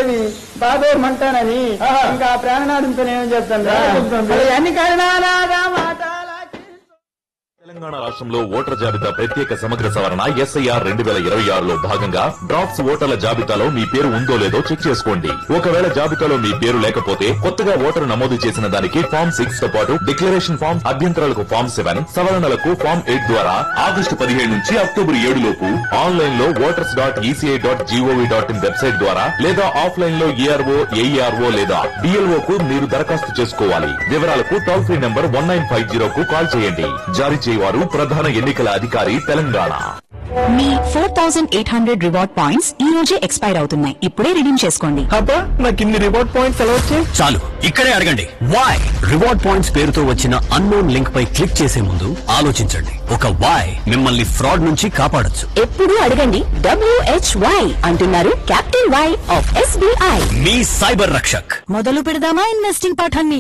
ఉండేది బాధేమంటానని ఇంకా ప్రాణనాథంతో ఏం చెప్తాను అన్ని కారణాలాగా మాటాలాకి తెలంగాణ రాష్ట్రంలో ఓటర్ జాబితా ప్రత్యేక సమగ్ర సవరణ ఎస్ఐఆర్ రెండు వేల ఇరవై ఆరులో భాగంగా డ్రాప్స్ ఓటర్ల జాబితాలో మీ పేరు ఉందో లేదో చెక్ చేసుకోండి ఒకవేళ జాబితాలో మీ పేరు లేకపోతే కొత్తగా ఓటరు నమోదు చేసిన దానికి ఫామ్ సిక్స్ తో పాటు డిక్లరేషన్ ఫామ్ అభ్యంతరాలకు ఫామ్ సెవెన్ సవరణలకు ఫామ్ ఎయిట్ ద్వారా ఆగస్టు పదిహేడు నుంచి అక్టోబర్ ఏడు లోపు ఆన్లైన్ లో voters dot ECI dot gov dot in website ద్వారా లేదా ఆఫ్లైన్ లో ఏఆర్ఓ ఏఈఆర్ఓ లేదా డిఎల్ఓ కు మీరు దరఖాస్తు చేసుకోవాలి వివరాలకు toll free number one nine five zero కు కాల్ చేయండి జారీ చేయవారు ప్రధాన ఎన్నికల అధికారి తెలంగాణ మీ four thousand eight hundred reward points ఈ రోజే ఎక్స్పైర్ అవుతున్నాయి ఇప్పుడే రిడీమ్ చేసుకోండి అబ్బా నాకు ఇన్ని రిపోర్ట్ పాయింట్స్ ఎలా వచ్చాయి చాలు ఇక్కడే అడగండి వై రివార్డ్ పాయింట్స్ పేరుతో వచ్చిన అన్నోన్ లింక్ పై క్లిక్ చేసే ముందు ఆలోచించండి ఒక వై మిమ్మల్ని ఫ్రాడ్ నుంచి కాపాడొచ్చు ఎప్పుడు అడగండి డబ్ల్యూహెచ్వై అంటున్నారు కెప్టెన్ వై ఆఫ్ ఎస్బీఐ మీ సైబర్ రక్షక్ మొదలు పెడదామా ఇన్వెస్టింగ్ పాఠాన్ని